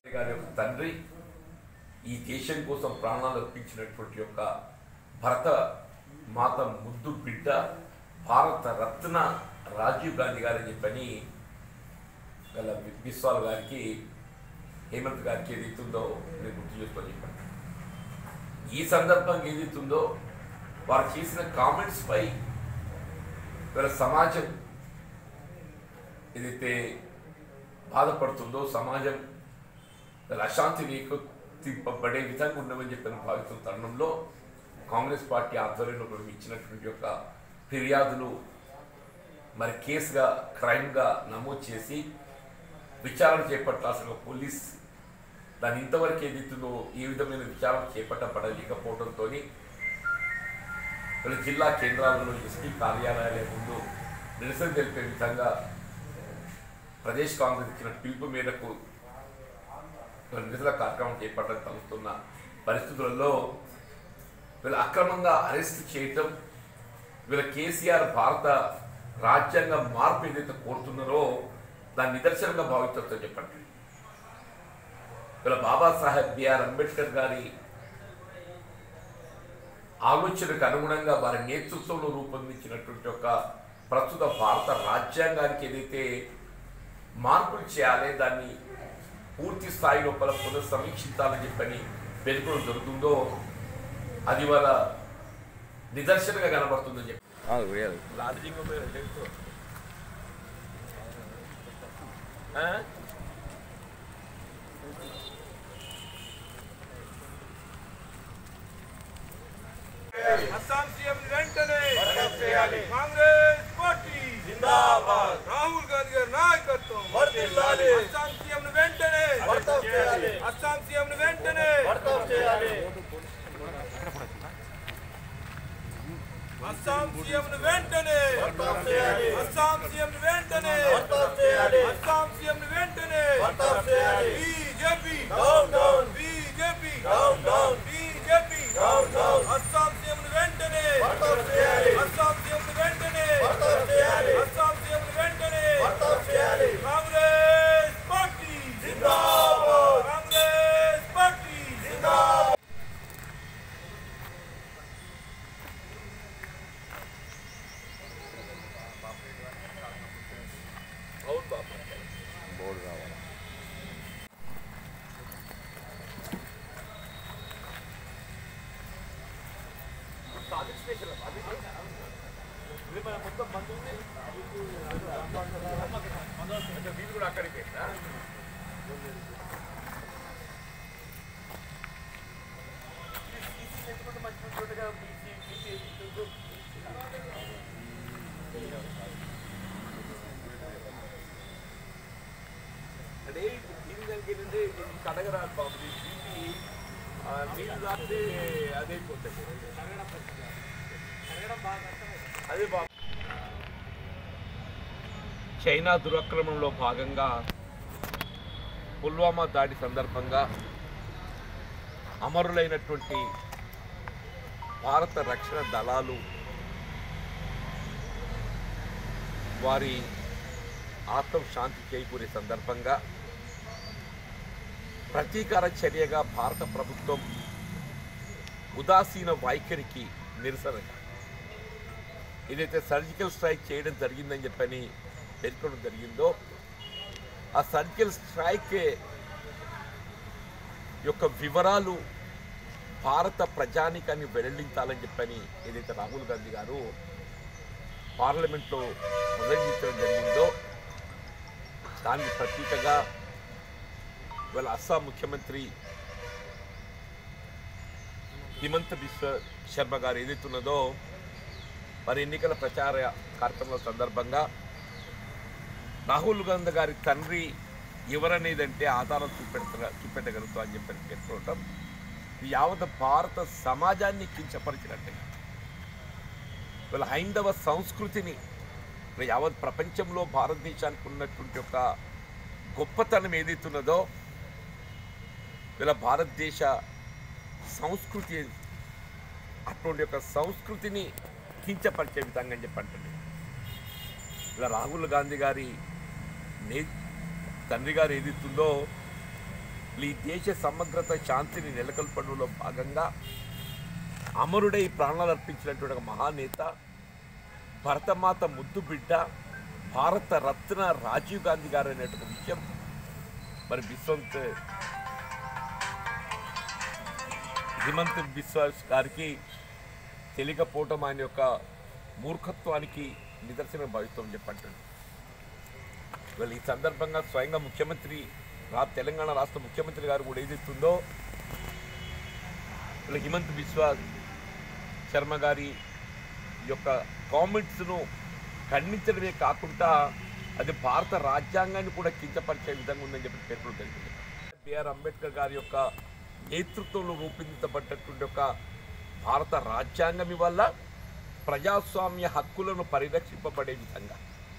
గారి యొక్క తండ్రి ఈ దేశం కోసం ప్రాణాలు అర్పించినటువంటి యొక్క భరత మాత ముద్దు బిడ్డ భారత రత్న రాజీవ్ గాంధీ గారని చెప్పని గల బిస్వాల్ గారికి హేమంత్ గారికి ఏదైతుందో నేను గుర్తు చేసుకొని చెప్పండి ఈ సందర్భంగా ఏదైతుందో వారు చేసిన కామెంట్స్ పై వీళ్ళ సమాజం ఏదైతే బాధపడుతుందో సమాజం వీళ్ళ అశాంతి రేకెత్తింపబడే విధంగా ఉండమని చెప్పిన భావిస్తున్న తరుణంలో కాంగ్రెస్ పార్టీ ఆధ్వర్యంలో మేము ఇచ్చినటువంటి యొక్క ఫిర్యాదులు మరి కేసుగా క్రైమ్గా నమోదు చేసి విచారణ చేపట్టాల్సిన పోలీస్ దాని ఇంతవరకు ఏదైతుందో ఏ విధమైన విచారణ చేపట్టబడలేకపోవడంతో వీళ్ళ జిల్లా కేంద్రాలలో ఎస్పీ కార్యాలయాల ముందు నిరసన తెలిపే విధంగా ప్రదేశ్ కాంగ్రెస్ ఇచ్చిన పిలుపు మేరకు నిరసన కార్యక్రమం చేపట్టడం తలుస్తున్న పరిస్థితులలో వీళ్ళ అక్రమంగా అరెస్ట్ చేయటం వీళ్ళ కేసీఆర్ భారత రాజ్యాంగ మార్పు ఏదైతే కోరుతున్నారో దాని నిదర్శనంగా భావించవచ్చో చెప్పండి వీళ్ళ బాబాసాహెబ్ బిఆర్ అంబేద్కర్ గారి ఆలోచనకు అనుగుణంగా వారి నేతృత్వంలో రూపొందించినటువంటి ఒక ప్రస్తుత భారత రాజ్యాంగానికి ఏదైతే మార్పులు చేయాలి దాన్ని పూర్తి స్థాయి లోపల పునఃసమీక్షించాలని చెప్పని పేర్కొనడం జరుగుతుందో అది వాళ్ళ నిదర్శనంగా కనబడుతుందని చెప్పి లాడ్జింగ్ అస్సాం సీఎం వెంటనే కాంగ్రెస్ పార్టీ జిందాబాద్ రాహుల్ గాంధీ గారి నాయకత్వం వర్ధిల్లాలి. అస్సాం సీఎం వెంటనే బర్తావ్ చేయాలి. అస్సాం సీఎం వెంటనే బర్తావ్ చేయాలి అస్సాం సీఎం వెంటనే బర్తావ్ చేయాలి. అస్సాం సీఎం వెంటనే బర్తావ్ చేయాలి. అస్సాం సీఎం వెంటనే బర్తావ్ చేయాలి. BJP down down BJP down down BJP down down Assam CM వెంటనే బర్తావ్ చేయాలి. అస్సాం సీఎం వెంటనే బర్తావ్ చేయాలి. అస్సాం సీఎం వెంటనే బర్తావ్ చేయాలి. కాంగ్రెస్ పార్టీ జిందాబాద్ కాంగ్రెస్ పార్టీ జిందాబాద్ అవును బాబు మీరు కూడా అక్కడికి వెళ్ళా? అంటే దీని దానికి ఏంటంటే ఇది కడగరాదు బాబు ఇది తీసి ఆ, నీళ్ళు తాగితే అదే అయిపోతుంది అదే బాబు చైనా దురాక్రమణలో భాగంగా పుల్వామా దాడి సందర్భంగా అమరులైనటువంటి భారత రక్షణ దళాలు వారి ఆత్మ శాంతి చేకూరే సందర్భంగా ప్రతీకార చర్యగా భారత ప్రభుత్వం ఉదాసీన వైఖరికి నిరసనగా ఏదైతే సర్జికల్ స్ట్రైక్ చేయడం జరిగిందని చెప్పని పేర్కొనడం జరిగిందో ఆ సర్జికల్ స్ట్రైక్ యొక్క వివరాలు భారత ప్రజానికాన్ని వెల్లడించాలని చెప్పని ఏదైతే రాహుల్ గాంధీ గారు పార్లమెంట్లో ప్రదర్శించడం జరిగిందో దానికి ప్రతీకగా ఇవాళ అస్సాం ముఖ్యమంత్రి హిమంత బిశ్వ శర్మ గారు ఏదైతున్నదో మరి ఎన్నికల ప్రచార కార్యక్రమాల సందర్భంగా రాహుల్ గాంధీ గారి తండ్రి ఎవరనేదంటే ఆధారం చూపెడత చూపెట్టగలుగుతా అని చెప్పి పేర్కొనటం ఇది యావత్ భారత సమాజాన్ని కించపరిచినట్టుగా వీళ్ళ హైందవ సంస్కృతిని ఇలా యావత్ ప్రపంచంలో భారతదేశానికి ఉన్నటువంటి ఒక గొప్పతనం ఏదైతున్నదో వీళ్ళ భారతదేశ సంస్కృతి అటువంటి యొక్క సంస్కృతిని కించపరిచే విధంగా అని చెప్పి అంటుంది ఇలా రాహుల్ గాంధీ గారి నే తండ్రి గారు ఏదైతుందో ఈ దేశ సమగ్రత శాంతిని నెలకొల్పడంలో భాగంగా అమరుడై ప్రాణాలు అర్పించినటువంటి ఒక మహానేత భరతమాత ముద్దు బిడ్డ భారత రత్న రాజీవ్ గాంధీ గారు అనేటువంటి విషయం మరి బిస్వంత్ హిమంత్ బిశ్వాస్ గారికి తెలియకపోవటం ఆయన యొక్క మూర్ఖత్వానికి నిదర్శనం భావిస్తామని చెప్పంటాడు ఇవాళ ఈ సందర్భంగా స్వయంగా ముఖ్యమంత్రి రా తెలంగాణ రాష్ట్ర ముఖ్యమంత్రి గారు కూడా ఏదైతుందో ఇలా హిమంత్ బిశ్వాస్ శర్మ గారి యొక్క కామెంట్స్ను ఖండించడమే కాకుండా అది భారత రాజ్యాంగాన్ని కూడా కించపరిచే విధంగా ఉందని చెప్పి పేర్కొనడం జరిగింది బిఆర్ అంబేద్కర్ గారి యొక్క నేతృత్వంలో రూపొందించబడ్డటువంటి ఒక భారత రాజ్యాంగం వల్ల ప్రజాస్వామ్య హక్కులను పరిరక్షింపబడే విధంగా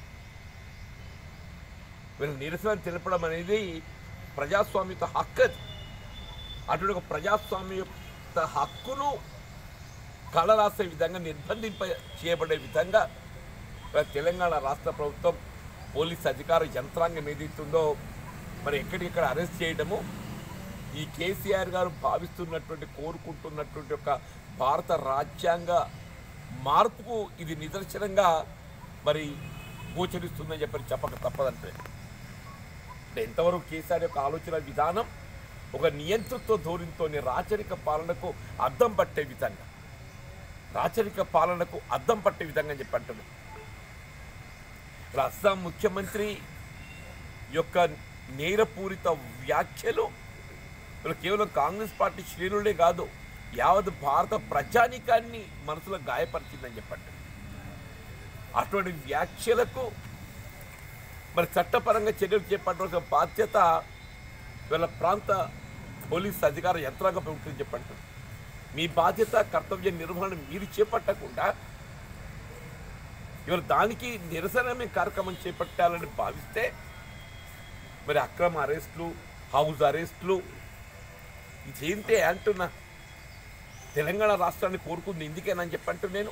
వీళ్ళ నిరసన తెలపడం అనేది ప్రజాస్వామ్యత హక్కు అది అటువంటి ఒక ప్రజాస్వామ్యత హక్కును కళరాసే విధంగా నిర్బంధింప చేయబడే విధంగా మరి తెలంగాణ రాష్ట్ర ప్రభుత్వం పోలీస్ అధికార యంత్రాంగం ఏదైతుందో మరి ఎక్కడికెక్కడ అరెస్ట్ చేయడము ఈ కేసీఆర్ గారు భావిస్తున్నటువంటి కోరుకుంటున్నటువంటి ఒక భారత రాజ్యాంగ మార్పుకు ఇది నిదర్శనంగా మరి గోచరిస్తుందని చెప్పని చెప్పక తప్పదంటే అంటే ఎంతవరకు కేసీఆర్ యొక్క ఆలోచన విధానం ఒక నియంతృత్వ ధోరణితోని రాచరిక పాలనకు అద్దం పట్టే విధంగా రాచరిక పాలనకు అద్దం పట్టే విధంగా అని చెప్పి అంటున్నాను ఇక్కడ అస్సాం ముఖ్యమంత్రి యొక్క నేరపూరిత వ్యాఖ్యలు వీళ్ళు కేవలం కాంగ్రెస్ పార్టీ శ్రేణులే కాదు యావత్ భారత ప్రజానికాన్ని మనసులో గాయపరిచిందని చెప్పండి అటువంటి వ్యాఖ్యలకు మరి చట్టపరంగా చర్యలు చేపట్టాల్సిన బాధ్యత వీళ్ళ ప్రాంత పోలీస్ అధికార యంత్రాంగంపై ఉంటుందని చెప్పండి మీ బాధ్యత కర్తవ్య నిర్వహణ మీరు చేపట్టకుండా ఇవాళ దానికి నిరసనమే కార్యక్రమం చేపట్టాలని భావిస్తే మరి అక్రమ అరెస్టులు హౌస్ అరెస్టులు ఇదేంటే అంటున్నా తెలంగాణ రాష్ట్రాన్ని కోరుకుంది ఇందుకేనని చెప్పంటూ నేను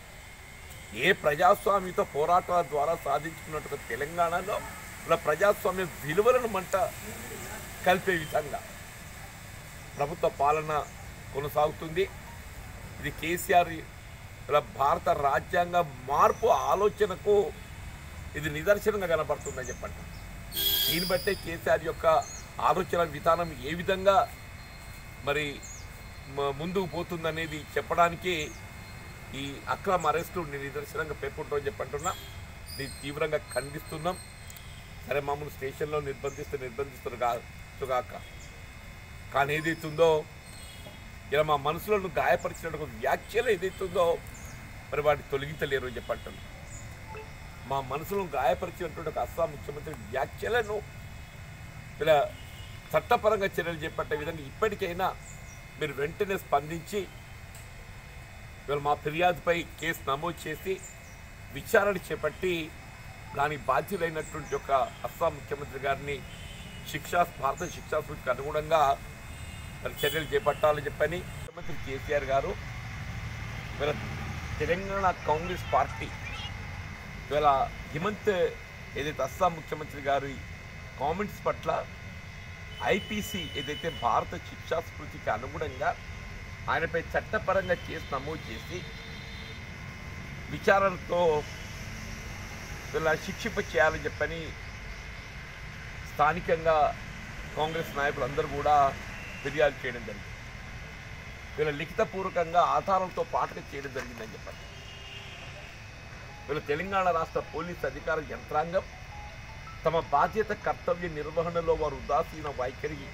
ఏ ప్రజాస్వామ్యత పోరాటాల ద్వారా సాధించుకున్నట్టుగా తెలంగాణలో ఇలా ప్రజాస్వామ్య విలువలను మంట కలిపే విధంగా ప్రభుత్వ పాలన కొనసాగుతుంది ఇది కేసీఆర్ ఇలా భారత రాజ్యాంగ మార్పు ఆలోచనకు ఇది నిదర్శనంగా కనబడుతుందని చెప్పండి దీన్ని బట్టే కేసీఆర్ యొక్క ఆలోచన విధానం ఏ విధంగా మరి మ- ముందుకు పోతుందనేది చెప్పడానికి ఈ అక్రమ అరెస్టు నేను నిదర్శనంగా పేర్కొంటామని చెప్పంటున్నా దీన్ని తీవ్రంగా ఖండిస్తున్నాం సరే మామూలు స్టేషన్లో నిర్బంధిస్తే నిర్బంధిస్తారు కాక కానీ ఏదైతుందో ఇలా మా మనసులను గాయపరిచినట్టు ఒక వ్యాఖ్యలు ఏదైతుందో మరి వాటిని తొలగించలేరు అని చెప్పంటాను మా మనసులను గాయపరిచినటువంటి ఒక అస్సాం ముఖ్యమంత్రి వ్యాఖ్యలను ఇలా చట్టపరంగా చర్యలు చేపట్టే విధంగా ఇప్పటికైనా మీరు వెంటనే స్పందించి ఇవాళ మా ఫిర్యాదుపై కేసు నమోదు చేసి విచారణ చేపట్టి దానికి బాధ్యులైనటువంటి ఒక అస్సాం ముఖ్యమంత్రి గారిని శిక్షా భారత శిక్షా సూచికి అనుగుణంగా మరి చర్యలు చేపట్టాలని చెప్పని ముఖ్యమంత్రి కేసీఆర్ గారు ఇవాళ తెలంగాణ కాంగ్రెస్ పార్టీ ఇవాళ హిమంత్ ఏదైతే అస్సాం ముఖ్యమంత్రి గారి కామెంట్స్ పట్ల ఐపీసీ ఏదైతే భారత శిక్షా స్మృతికి అనుగుణంగా ఆయనపై చట్టపరంగా కేసు నమోదు చేసి విచారణతో ఇలా శిక్షింప చేయాలని చెప్పని స్థానికంగా కాంగ్రెస్ నాయకులు అందరూ కూడా ఫిర్యాదు చేయడం జరిగింది వీళ్ళ లిఖితపూర్వకంగా ఆధారాలతో పాటుగా చేయడం జరిగిందని చెప్పారు వీళ్ళ తెలంగాణ రాష్ట్ర పోలీస్ అధికార యంత్రాంగం తమ బాధ్యత కర్తవ్య నిర్వహణలో వారు ఉదాసీన వైఖరి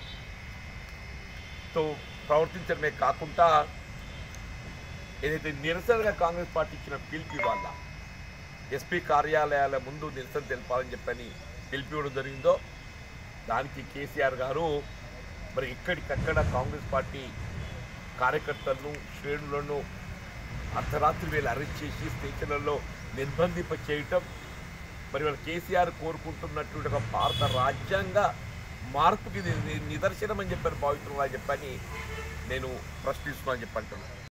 తో ప్రవర్తించడమే కాకుండా ఏదైతే నిరసనగా కాంగ్రెస్ పార్టీ ఇచ్చిన పిలుపు ఇవాళ ఎస్పీ కార్యాలయాల ముందు నిరసన తెలపాలని చెప్పని పిలుపు ఇవ్వడం జరిగిందో దానికి కేసీఆర్ గారు మరి ఇక్కడికక్కడ కాంగ్రెస్ పార్టీ కార్యకర్తలను శ్రేణులను అర్ధరాత్రి వేళ అరెస్ట్ చేసి స్టేషన్లలో నిర్బంధింప చేయటం మరి వాళ్ళ కేసీఆర్ కోరుకుంటున్నటువంటి ఒక భారత రాజ్యాంగ మార్పుకి ఇది ని- నిదర్శనం అని చెప్పని భావిస్తున్నాను చెప్పని నేను ప్రశ్నిస్తున్నాను చెప్పంటున్నాను